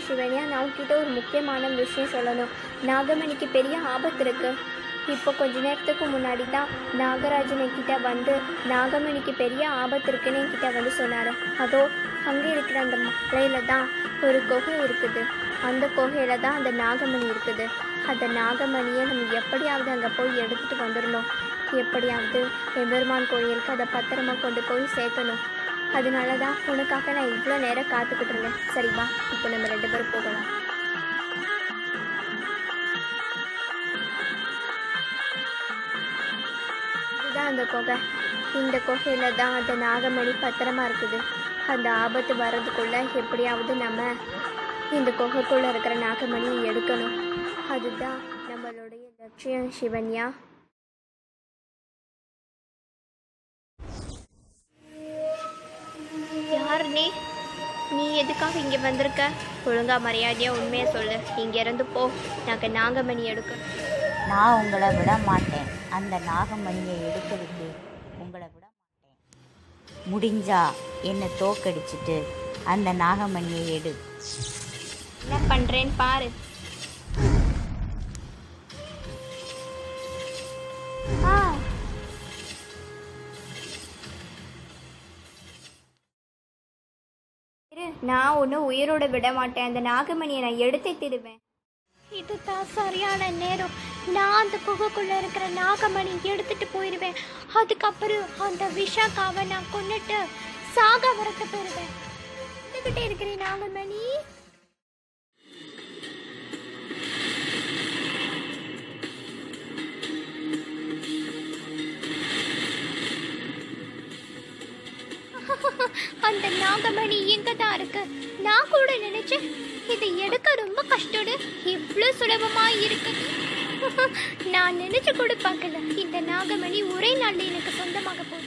சிவனியா நான் உன்கிட்ட ஒரு முக்கியமான விஷயம் சொல்லணும் நாகமணிக்கு பெரிய ஆபத்து இருக்கு இப்போ கொஞ்ச நேரத்துக்கு முன்னாடி தான் நாகராஜன் என்கிட்ட வந்து நாகமணிக்கு பெரிய ஆபத்து இருக்குன்னு என்கிட்ட வந்து சொன்னார் அதோ அங்கே இருக்கிற அந்த மலையில தான் ஒரு குகை இருக்குது அந்த குகையில தான் அந்த நாகமணி இருக்குது அந்த நாகமணியை நம்ம எப்படியாவது அங்கே போய் எடுத்துட்டு வந்துடணும் எப்படியாவது எம்பெருமான் கோயிலுக்கு அதை பத்திரமா கொண்டு போய் சேர்க்கணும் அதனால தான் உனக்காக நான் இவ்வளோ நேரம் காத்துக்கிட்டு இருந்தேன் சரி வா இப்போ நம்ம ரெண்டு பேரும் போகலாம் இதுதான் அந்த குகை இந்த குகையில தான் அந்த நாகமணி பத்திரமா இருக்குது அந்த ஆபத்து வர்றதுக்குள்ள எப்படியாவது நம்ம இந்த குகைக்குள்ள இருக்கிற நாகமணியை எடுக்கணும் அதுதான் நம்மளுடைய லட்சியம் சிவன்யா யார் நீ நீ எதுக்காக இங்கே வந்திருக்க ஒழுங்கா மரியாதையா உண்மையை சொல்லு இங்க இருந்து போ நாங்க நாகமணி எடுக்கணும் நான் உங்களை விட மாட்டேன் அந்த நாகமணியை எடுக்கிறதுக்கு உங்களை விட மாட்டேன் முடிஞ்சா என்னை தோக்கடிச்சிட்டு அந்த நாகமணியை எடு என்ன பண்றேன்னு பாரு ஆ இரு, நான் ஒன்றும் உயிரோட விட மாட்டேன் அந்த நாகமணியை நான் எடுத்தே திருவேன் இதுதான் சரியான நேரம் நான் அந்த குகைக்குள்ள இருக்கிற நாகமணி எடுத்துட்டு போயிடுவேன் அதுக்கப்புறம் அந்த விஷாக்காவை நான் கொன்னுட்டு சாக வரக்க போயிருவேன் இருந்துகிட்டே இருக்கிறேன் நாகமணி அந்த நாகமணி எங்க தான் இருக்கு நான் கூட நினைச்சேன் இதை எடுக்க ரொம்ப கஷ்டம்னு இவ்வளோ சுலபமா இருக்குது நான் நினைச்சு கூட பார்க்கல இந்த நாகமணி ஒரே நாள்ல எனக்கு சொந்தமாக போகுது